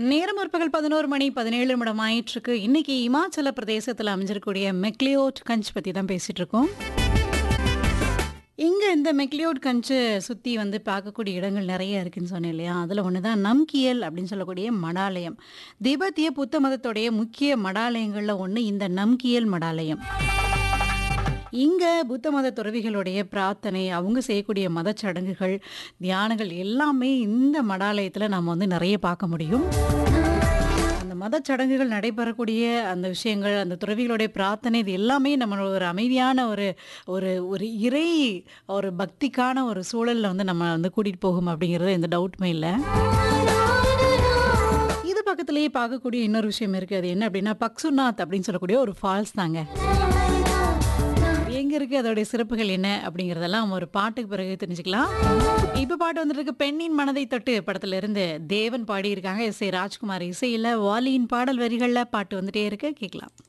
நேரம் முற்பகல் பதினோரு மணி பதினேழு நிமிடம் ஆயிட்டிருக்கு இன்னைக்கு இமாச்சல பிரதேசத்தில் அமைஞ்சிருக்கக்கூடிய மெக்லியோட் கஞ்ச் பற்றி தான் பேசிட்டு இருக்கோம் இங்கே இந்த மெக்லியோட் கஞ்சை சுற்றி வந்து பார்க்கக்கூடிய இடங்கள் நிறைய இருக்குன்னு சொன்னேன் இல்லையா அதில் ஒன்று தான் நம்கியல் அப்படின்னு சொல்லக்கூடிய மடாலயம் திபெத்திய புத்த மதத்துடைய முக்கிய மடாலயங்களில் ஒன்று இந்த நம்கியல் மடாலயம் இங்கே புத்த மத துறவிகளுடைய பிரார்த்தனை அவங்க செய்யக்கூடிய மதச் சடங்குகள் தியானங்கள் எல்லாமே இந்த மடாலயத்தில் நம்ம வந்து நிறைய பார்க்க முடியும் அந்த மதச் சடங்குகள் நடைபெறக்கூடிய அந்த விஷயங்கள் அந்த துறவிகளுடைய பிரார்த்தனை இது எல்லாமே நம்மளோட ஒரு அமைதியான ஒரு ஒரு ஒரு இறை ஒரு பக்திக்கான ஒரு சூழலில் வந்து நம்ம வந்து கூட்டிகிட்டு போகும் அப்படிங்கிறது எந்த டவுட்டுமே இல்லை இது பக்கத்துலேயே பார்க்கக்கூடிய இன்னொரு விஷயம் இருக்குது அது என்ன அப்படின்னா பக்சுநாத் அப்படின்னு சொல்லக்கூடிய ஒரு ஃபால்ஸ் தாங்க எங்க இருக்கு அதோடைய சிறப்புகள் என்ன அப்படிங்கறதெல்லாம் ஒரு பாட்டுக்கு பிறகு தெரிஞ்சுக்கலாம் இப்ப பாட்டு வந்துட்டு இருக்கு பெண்ணின் மனதை தொட்டு படத்துல இருந்து தேவன் பாடி இருக்காங்க எஸ் ஏ ராஜ்குமார் இசையில வாலியின் பாடல் வரிகள்ல பாட்டு வந்துட்டே இருக்கு கேட்கலாம்